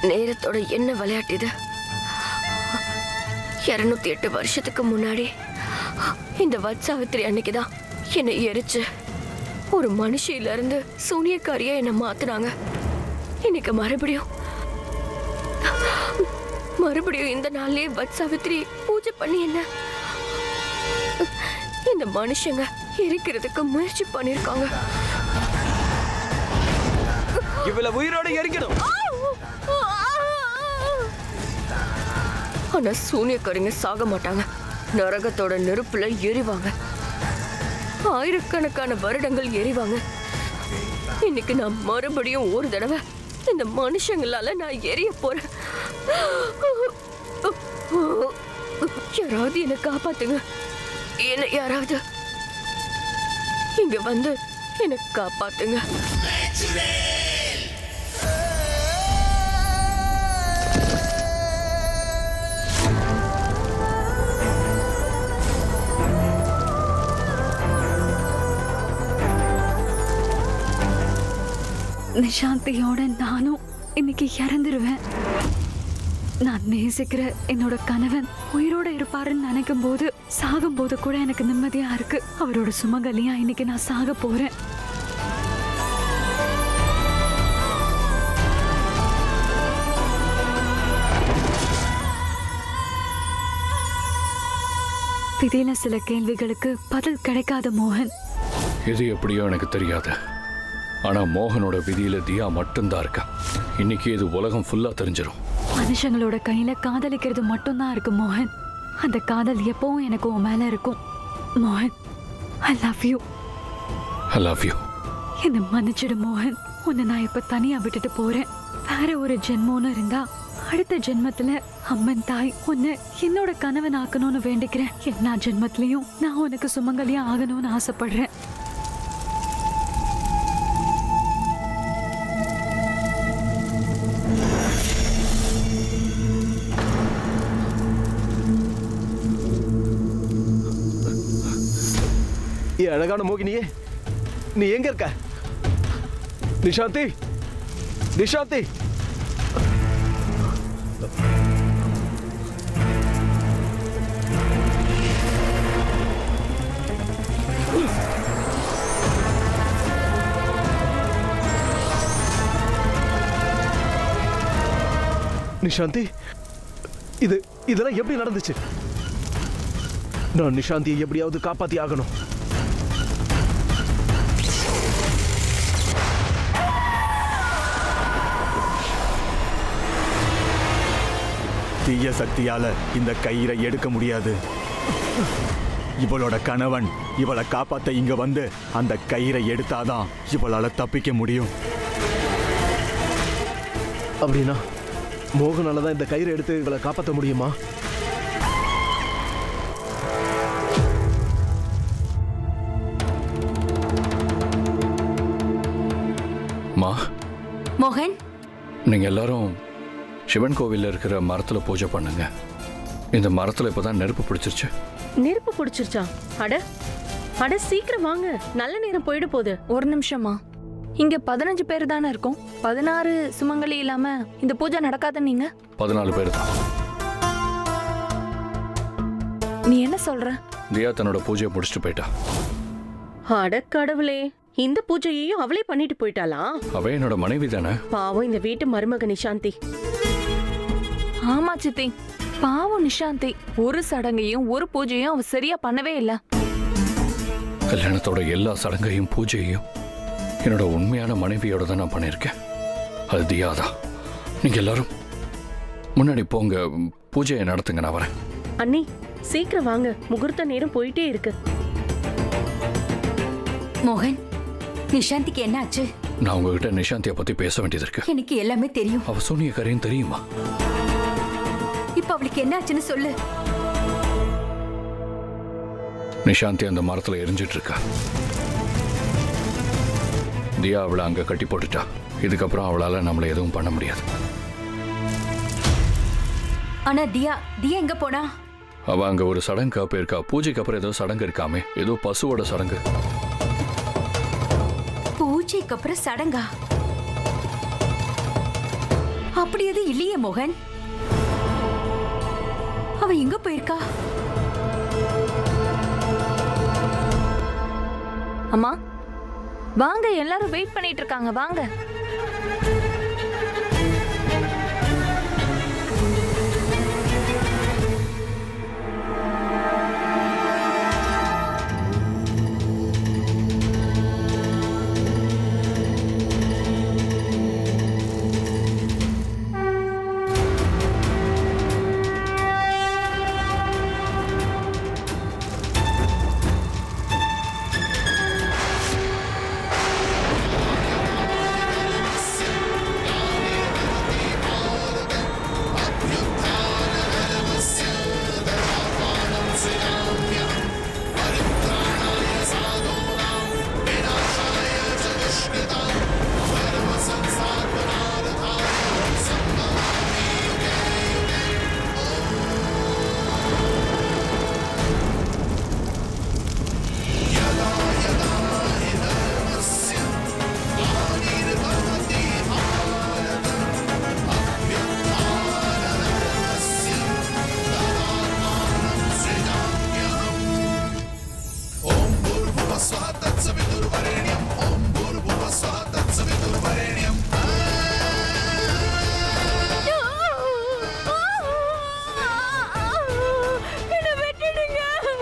நேரத்தோட என்ன விளையாட்டு இது இருநூத்தி எட்டு வருஷத்துக்கு முன்னாடி இந்த வத்சாவித்திரி அன்னைக்குதான் என்னை எரிச்சு ஒரு மனுஷியில இருந்து சூனியக்காரியா என்னை மாத்துனாங்க இன்னைக்கு மறுபடியும் மறுபடியும் இந்த நாள்லயே வத்சாவித்திரி பூஜை பண்ணி என்ன இந்த மனுஷங்க எரிக்கிறதுக்கு முயற்சி பண்ணிருக்காங்க இவள உயிரோட எரிக்கணும் ஆனா சூனியக்காரங்க சாக மாட்டாங்க நரகத்தோட நெருப்புல எரிவாங்க ஆயிரக்கணக்கான வருடங்கள் எரிவாங்க இன்னைக்கு நான் மறுபடியும் ஒரு தடவை இந்த மனுஷங்களால நான் எரிய போறேன் யாராவது என்னை காப்பாத்துங்க என்ன யாராவது இங்க வந்து என்னை காப்பாத்துங்க நிஷாந்தியோட நானும் இன்னைக்கு இறந்துருவேன் நான் நேசிக்கிற என்னோட கணவன் உயிரோட இருப்பாருன்னு நினைக்கும் போது சாகும் போது கூட எனக்கு நிம்மதியா இருக்கு அவரோட சுமங்கலியா இன்னைக்கு நான் சாக போறேன் விதியில சில கேள்விகளுக்கு பதில் கிடைக்காத மோகன் எது எப்படியோ எனக்கு தெரியாது ஆனா மோகனோட விதியில தியா மட்டும்தான் இருக்கா இன்னைக்கு இது உலகம் ஃபுல்லா தெரிஞ்சிடும் மனுஷங்களோட கையில காதலிக்கிறது மட்டும்தான் இருக்கு மோகன் அந்த காதல் எப்பவும் எனக்கு உன் மேல இருக்கும் மோகன் I love you I love you என்னை மன்னிச்சிடு மோகன் உன்னை நான் இப்ப தனியா விட்டுட்டு போறேன் வேற ஒரு ஜென்மம்னு இருந்தா அடுத்த ஜென்மத்துல அம்மன் தாய் உன்னை என்னோட கணவன் ஆக்கணும்னு வேண்டிக்கிறேன் எல்லா ஜென்மத்திலயும் நான் உனக்கு சுமங்கலியா ஆகணும்னு ஆசைப்படுறேன் ஏ அழகான மோகினியே நீ எங்க இருக்க நிஷாந்தி நிஷாந்தி நிஷாந்தி இது இதெல்லாம் எப்படி நடந்துச்சு நான் நிஷாந்தியை எப்படியாவது காப்பாத்தி ஆகணும் தீய சக்தியால இந்த கயிறை எடுக்க முடியாது இவளோட கணவன் இவளை காப்பாத்த இங்க வந்து அந்த கயிறை எடுத்தாதான் இவளால தப்பிக்க முடியும் அப்படின்னா மோகனால தான் இந்த கயிறை எடுத்து இவளை காப்பாற்ற முடியுமா மா மோகன் நீங்க எல்லாரும் சிவன் கோவில்ல இருக்கிற மரத்துல பூஜை பண்ணுங்க இந்த மரத்துல இப்பதான் நெருப்பு பிடிச்சிருச்சு நெருப்பு பிடிச்சிருச்சா அட அட சீக்கிரம் வாங்க நல்ல நேரம் போயிட போகுது ஒரு நிமிஷமா இங்க பதினஞ்சு பேர் தானே இருக்கோம் பதினாறு சுமங்கலி இல்லாம இந்த பூஜை நடக்காத நீங்க பதினாலு பேர் தான் நீ என்ன சொல்ற தியா தன்னோட பூஜையை முடிச்சுட்டு போயிட்டா அட கடவுளே இந்த பூஜையையும் அவளே பண்ணிட்டு போயிட்டாளா அவ என்னோட மனைவி தானே பாவம் இந்த வீட்டு மருமக நிஷாந்தி ஆமா சித்தி பாவம் நிஷாந்தி ஒரு சடங்கையும் ஒரு பூஜையும் அவ சரியா பண்ணவே இல்ல கல்யாணத்தோட எல்லா சடங்கையும் பூஜையையும் என்னோட உண்மையான மனைவியோட தான் நான் பண்ணியிருக்கேன் அது தியா தான் நீங்க எல்லாரும் முன்னாடி போங்க பூஜையை நடத்துங்க நான் வரேன் அண்ணி சீக்கிரம் வாங்க முகூர்த்த நேரம் போயிட்டே இருக்கு மோகன் நிஷாந்திக்கு என்ன ஆச்சு நான் உங்ககிட்ட நிஷாந்தியை பத்தி பேச வேண்டியது இருக்கு எனக்கு எல்லாமே தெரியும் அவ சூனிய கரையும் தெரியுமா இப்ப அவளுக்கு என்ன ஆச்சுன்னு சொல்லு நிஷாந்தி அந்த மரத்துல எரிஞ்சிட்டு இருக்கா தியா அவளை அங்க கட்டி போட்டுட்டா இதுக்கப்புறம் அவளால நம்மள எதுவும் பண்ண முடியாது ஆனா தியா தியா எங்க போனா அவ அங்க ஒரு சடங்கு போயிருக்கா பூஜைக்கு அப்புறம் ஏதோ சடங்கு இருக்காமே ஏதோ பசுவோட சடங்கு பூஜைக்கு அப்புறம் சடங்கா அப்படி எதுவும் இல்லையே மோகன் அவ எங்க போயிருக்கா அம்மா வாங்க எல்லாரும் வெயிட் பண்ணிட்டு இருக்காங்க வாங்க என்ன விட்டுடுங்க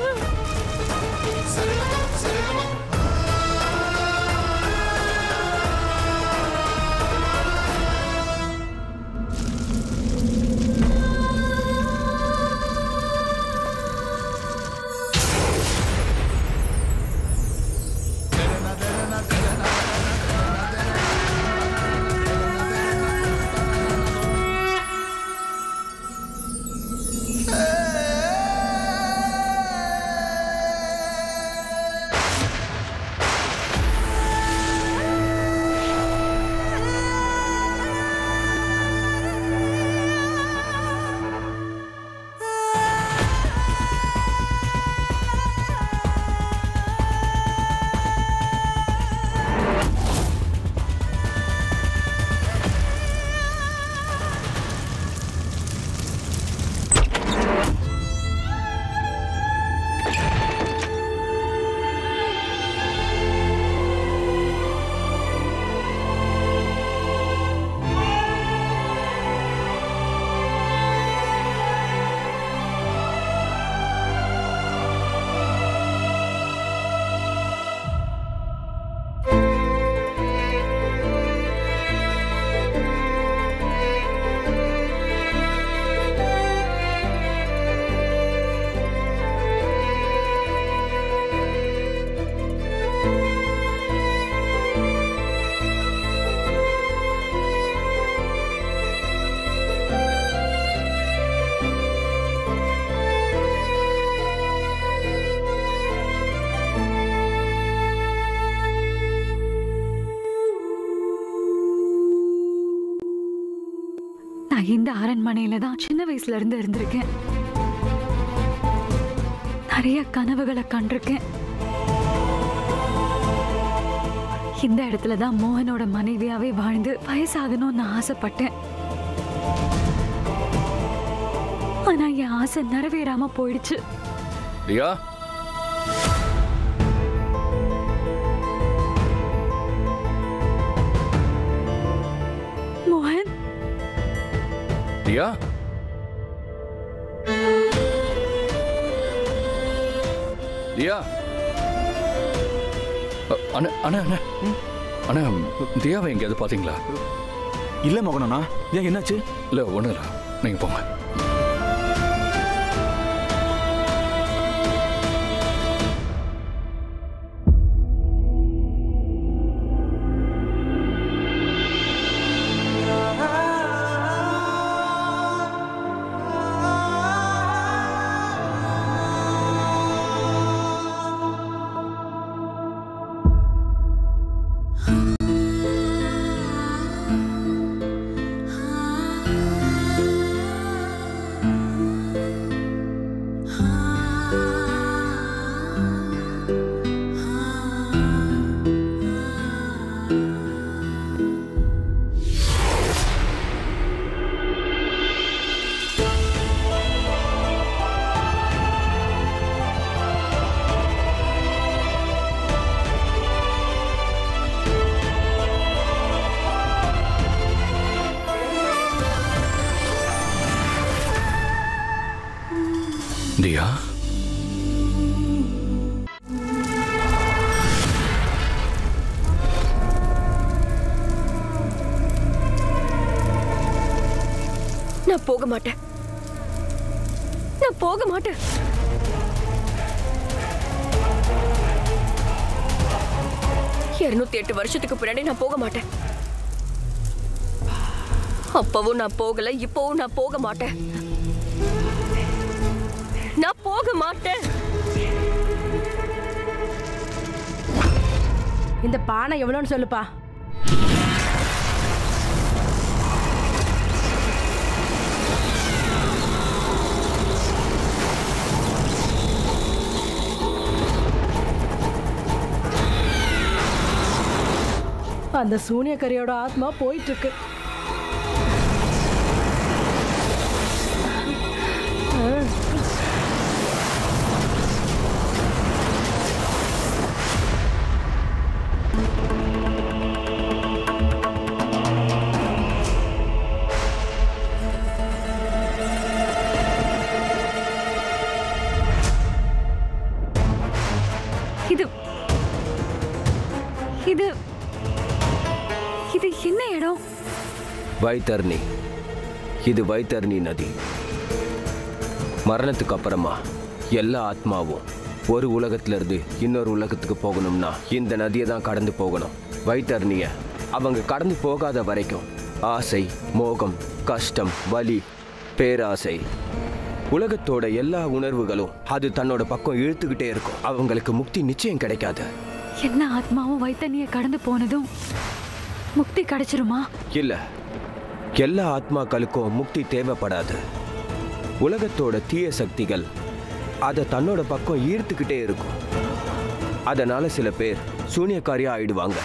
நான் இந்த அரண்மனையில தான் சின்ன வயசுல இருந்து இருந்திருக்கேன் நிறைய கனவுகளை கண்டிருக்கேன் இந்த இடத்துல தான் மோகனோட மனைவியாவே வாழ்ந்து வயசாகணும்னு ஆசைப்பட்டேன் ஆனா என் ஆசை நிறைவேறாம போயிடுச்சு தியா மோகன் தியா தியா அ- அண்ணா அண்ணா அண்ணா அண்ணா தியாவை எங்கேயாவது பார்த்தீங்களா இல்ல மோகனண்ணா ஏன் என்னாச்சு இல்லை ஒன்றும் இல்லை நீங்கள் போங்க தியா நான் போக மாட்டேன் நான் போக மாட்டேன் இருநூத்தி எட்டு வருஷத்துக்கு பின்னாடி நான் போக மாட்டேன் அப்பவும் நான் போகல இப்பவும் நான் போக மாட்டேன் நான் போக மாட்டேன் இந்த பானை எவ்வளோன்னு சொல்லுப்பா அந்த சூனியக்கரியோட ஆத்மா போயிட்டு இருக்கு இது இது இது என்ன இடம் வைத்தர்ணி இது வைத்தர்ணி நதி மரணத்துக்கு அப்புறமா எல்லா ஆத்மாவும் ஒரு உலகத்துல இருந்து இன்னொரு உலகத்துக்கு போகணும்னா இந்த நதியை தான் கடந்து போகணும் வைத்தர்ணிய அவங்க கடந்து போகாத வரைக்கும் ஆசை மோகம் கஷ்டம் வலி பேராசை உலகத்தோட எல்லா உணர்வுகளும் அது தன்னோட பக்கம் இழுத்துக்கிட்டே இருக்கும் அவங்களுக்கு முக்தி நிச்சயம் கிடைக்காது என்ன ஆத்மாவும் வைத்தண்ணிய கடந்து போனதும் முக்தி கிடைச்சிருமா இல்ல எல்லா ஆத்மாக்களுக்கும் முக்தி தேவைப்படாது உலகத்தோட தீய சக்திகள் அதை தன்னோட பக்கம் ஈர்த்துக்கிட்டே இருக்கும் அதனால சில பேர் சூனியக்காரியா ஆயிடுவாங்க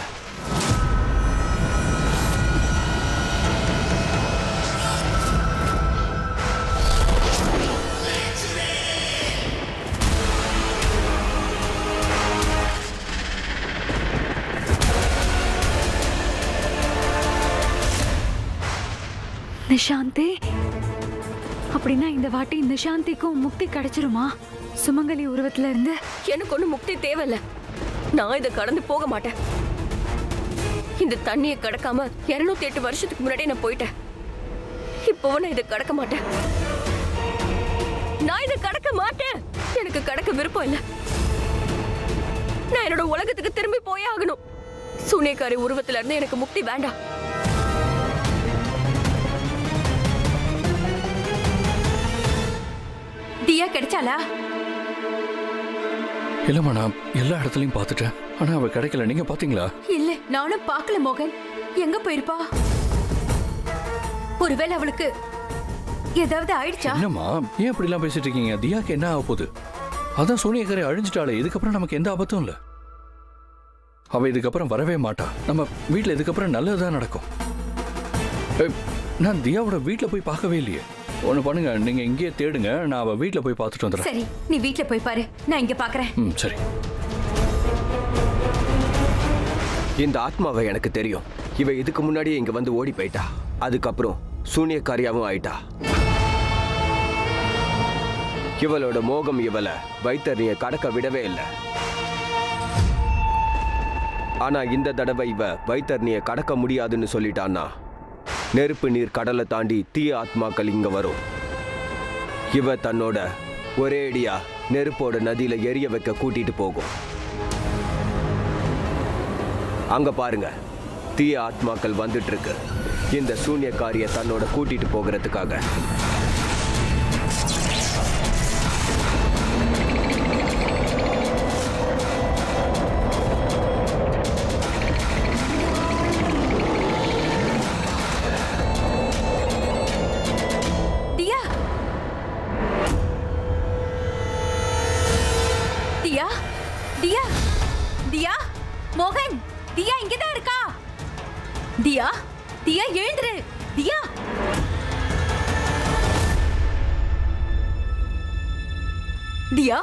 நிஷாந்தி அப்படின்னா இந்த வாட்டி நிஷாந்திக்கும் முக்தி கிடைச்சிருமா சுமங்கலி உருவத்துல இருந்து எனக்கு ஒண்ணு முக்தி தேவையில்ல நான் இதை கடந்து போக மாட்டேன் இந்த தண்ணியை கடக்காம இருநூத்தி எட்டு வருஷத்துக்கு முன்னாடி நான் போயிட்டேன் இப்போவும் நான் இதை கடக்க மாட்டேன் நான் இதை கடக்க மாட்டேன் எனக்கு கடக்க விருப்பம் இல்ல நான் என்னோட உலகத்துக்கு திரும்பி போயே ஆகணும் சூனியக்காரி உருவத்துல இருந்து எனக்கு முக்தி வேண்டாம் தியா கிடைச்சாளா இல்லம்மா நான் எல்லா இடத்துலயும் பார்த்துட்டேன் ஆனா அவ கிடைக்கல நீங்க பாத்தீங்களா இல்ல நானும் பார்க்கல மோகன் எங்க போயிருப்பா ஒருவேளை அவளுக்கு ஏதாவது ஆயிடுச்சா என்னம்மா ஏன் இப்படிலாம் பேசிட்டு இருக்கீங்க தியாக்கு என்ன ஆக போகுது அதான் சோனியக்கரை அழிஞ்சிட்டாளே இதுக்கப்புறம் நமக்கு எந்த ஆபத்தும் இல்லை அவ இதுக்கப்புறம் வரவே மாட்டா நம்ம வீட்டில் இதுக்கப்புறம் நல்லதுதான் நடக்கும் ஏய், நான் தியாவோட வீட்டில் போய் பார்க்கவே இல்லையே ஒன்று பண்ணுங்க நீங்க இங்கேயே தேடுங்க நான் அவ வீட்டில் போய் பார்த்துட்டு வந்துடுறேன் சரி நீ வீட்ல போய் பாரு நான் இங்க பாக்குறேன் ம் சரி இந்த ஆத்மாவை எனக்கு தெரியும் இவ இதுக்கு முன்னாடியே இங்க வந்து ஓடி போயிட்டா அதுக்கப்புறம் சூனியக்காரியாவும் ஆயிட்டா இவளோட மோகம் இவளை வைத்தறிய கடக்க விடவே இல்லை ஆனா இந்த தடவை இவ வைத்தர்ணிய கடக்க முடியாதுன்னு சொல்லிட்டான்னா நெருப்பு நீர் கடலை தாண்டி தீய ஆத்மாக்கள் இங்க வரும் இவ தன்னோட ஒரே அடியா நெருப்போட நதியில எரிய வைக்க கூட்டிட்டு போகும் அங்க பாருங்க தீய ஆத்மாக்கள் வந்துட்டு இருக்கு இந்த சூன்யக்காரிய தன்னோட கூட்டிட்டு போகிறதுக்காக தியா தியா தியா தியா மோகன் தியா இங்கதான் இருக்கா தியா தியா எழுந்துரு தியா தியா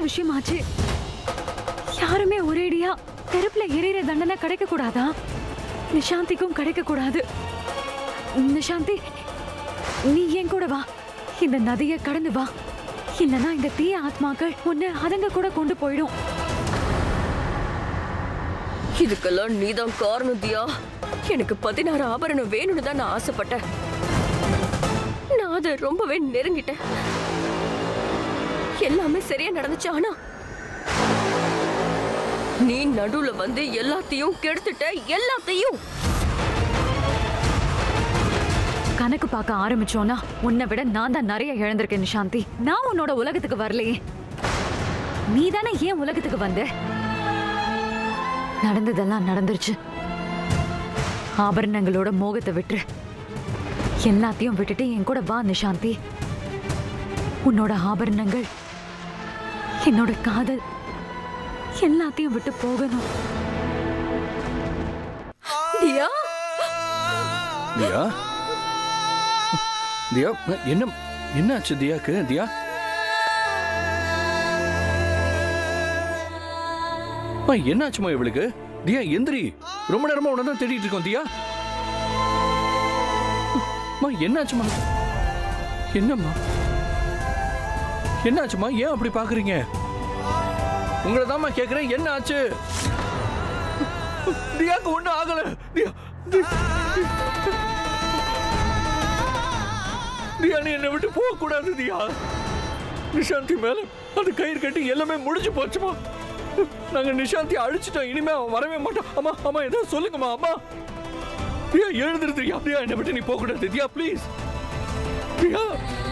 விஷயம் ஆச்சு யாருமே ஒரேடியா தெருப்புல எரியற தண்டனை கிடைக்க கூடாதா நிஷாந்திக்கும் கிடைக்க கூடாது நிஷாந்தி நீ என் கூட வா இந்த நதியை கடந்து வா இல்லனா இந்த தீய ஆத்மாக்கள் உன்னை அதங்க கூட கொண்டு போயிடும் இதுக்கெல்லாம் நீதான் காரணம் தியா எனக்கு பதினாறு ஆபரணம் வேணும்னு தான் நான் ஆசைப்பட்டேன் நான் அதை ரொம்பவே நெருங்கிட்டேன் எல்லாமே சரியா நடந்துச்சு ஆனா நீ நடுவுல வந்து எல்லாத்தையும் கெடுத்துட்ட எல்லாத்தையும் கணக்கு பார்க்க ஆரம்பிச்சோன்னா உன்னை விட நான் தான் நிறைய இழந்திருக்கேன் நிஷாந்தி நான் உன்னோட உலகத்துக்கு வரலையே நீ தானே ஏன் உலகத்துக்கு வந்த நடந்ததெல்லாம் நடந்துருச்சு ஆபரணங்களோட மோகத்தை விட்டுரு எல்லாத்தையும் விட்டுட்டு என் கூட வா நிஷாந்தி உன்னோட ஆபரணங்கள் என்னோட காதல் எல்லாத்தையும் விட்டு போகணும் தியா தியா தியா என்ன என்னாச்சு தியாக்கு தியா அம்மா, என்னாச்சுமா இவளுக்கு தியா எந்திரி ரொம்ப நேரமா உன்னை தான் தேடிட்டு இருக்கோம் தியா அம்மா என்னாச்சுமா என்னம்மா என்னாச்சுமா ஏன் அப்படி பாக்குறீங்க உங்களை தாம்மா கேக்குறேன் என்ன ஆச்சு தியாக்கு ஒண்ணும் ஆகல தியா தி- தியா நீ என்னை விட்டு போக கூடாது தியா நிஷாந்தி மேல அந்த கயிறு கட்டி எல்லாமே முடிஞ்சு போச்சுமா நாங்க நிஷாந்தி அழிச்சிட்டோம் இனிமே அவன் வரவே மாட்டான் அம்மா அம்மா ஏதாவது சொல்லுங்கம்மா அம்மா தியா எழுந்துரு தியா தியா என்னை விட்டு நீ போக கூடாது தியா ப்ளீஸ் தியா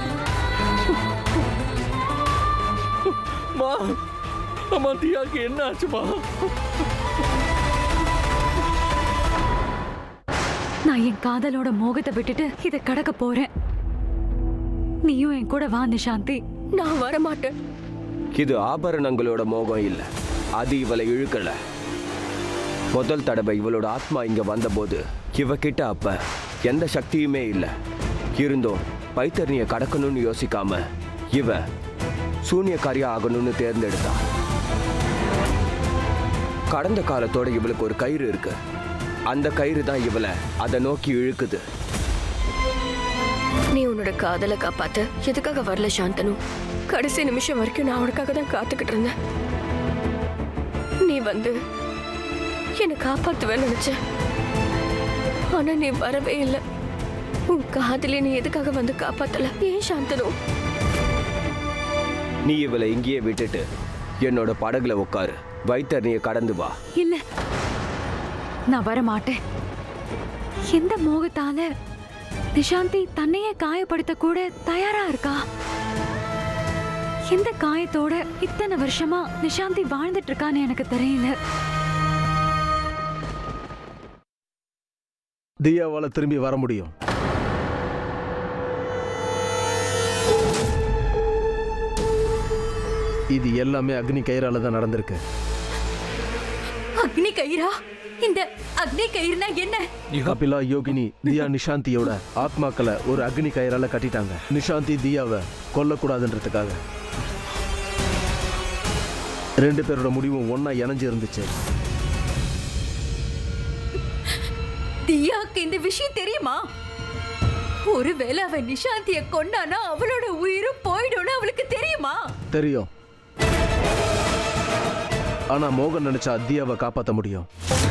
மா அம்மா தியாக்கு என்ன ஆச்சுமா நான் என் காதலோட மோகத்தை விட்டுட்டு இதை கடக்க போறேன் நீயும் என் கூட வா நிஷாந்தி நான் வர மாட்டேன் இது ஆபரணங்களோட மோகம் இல்ல அது இவளை இழுக்கல முதல் தடவை இவளோட ஆத்மா இங்க வந்தபோது இவகிட்ட அப்ப எந்த சக்தியுமே இல்ல இருந்தும் பைத்தர்ணிய கடக்கணும்னு யோசிக்காம இவ சூனியக்காரியா ஆகணும்னு தேர்ந்தெடுத்தா கடந்த காலத்தோட இவளுக்கு ஒரு கயிறு இருக்கு அந்த கயிறு தான் இவளை அதை நோக்கி இழுக்குது நீ உன்னோட காதலை காப்பாத்த எதுக்காக வரல சாந்தனு கடைசி நிமிஷம் வரைக்கும் நான் உனக்காக தான் காத்துக்கிட்டு இருந்தேன் நீ வந்து என்னை காப்பாத்துவேன்னு நினைச்சேன் ஆனா நீ வரவே இல்லை உன் காதலி நீ எதுக்காக வந்து காப்பாத்தல ஏன் சாந்தனு நீ இவளை இங்கேயே விட்டுட்டு என்னோட படகுல உட்காரு வைத்தர்ணிய கடந்து வா இல்ல நான் வர மாட்டேன் எந்த மோகத்தால நிஷாந்தி தன்னையே காயப்படுத்த கூட தயாரா இருக்கா எந்த காயத்தோட இத்தனை வருஷமா நிஷாந்தி வாழ்ந்துட்டு இருக்கான்னு எனக்கு தெரியல தியாவால திரும்பி வர முடியும் இது எல்லாமே அக்னி கயிறால தான் நடந்திருக்கு அக்னி கயிறா இந்த அக்னி கயிறுனா என்ன கபிலா யோகினி தியா நிஷாந்தியோட ஆத்மாக்களை ஒரு அக்னி கயிறால கட்டிட்டாங்க நிஷாந்தி தியாவை கொல்லக்கூடாதுன்றதுக்காக ரெண்டு பேரோட முடிவும் ஒண்ணா இணைஞ்சு இருந்துச்சு தியாக்கு இந்த விஷயம் தெரியுமா ஒருவேளை அவன் நிஷாந்திய கொண்டானா அவளோட உயிரும் போயிடும்னு அவளுக்கு தெரியுமா தெரியும் ஆனா மோகன் நினைச்சா தியாவை காப்பாத்த முடியும்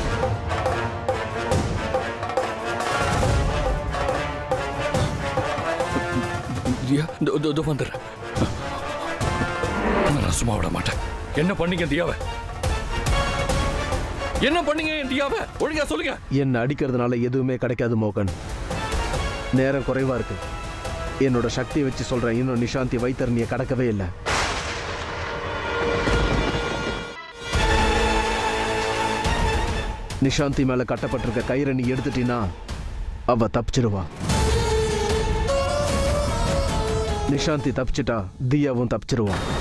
தியா இதோ இதோ- இதோ வந்துடுறேன் நான் சும்மா விட மாட்டேன் என்ன பண்ணீங்க தியாவை என்ன பண்ணீங்க என் தியாவை ஒழுங்கா சொல்லுங்க என்னை அடிக்கிறதுனால எதுவுமே கிடைக்காது மோகன் நேரம் குறைவா இருக்கு என்னோட சக்தியை வச்சு சொல்றேன் இன்னும் நிஷாந்தி வைத்தரணியை கடக்கவே இல்லை நிஷாந்தி மேல கட்டப்பட்டிருக்க கயிறை நீ எடுத்துட்டீன்னா அவ தப்பிச்சிருவா நிஷாந்தி தப்பிச்சிட்டா தியாவும் தப்பிச்சிருவான்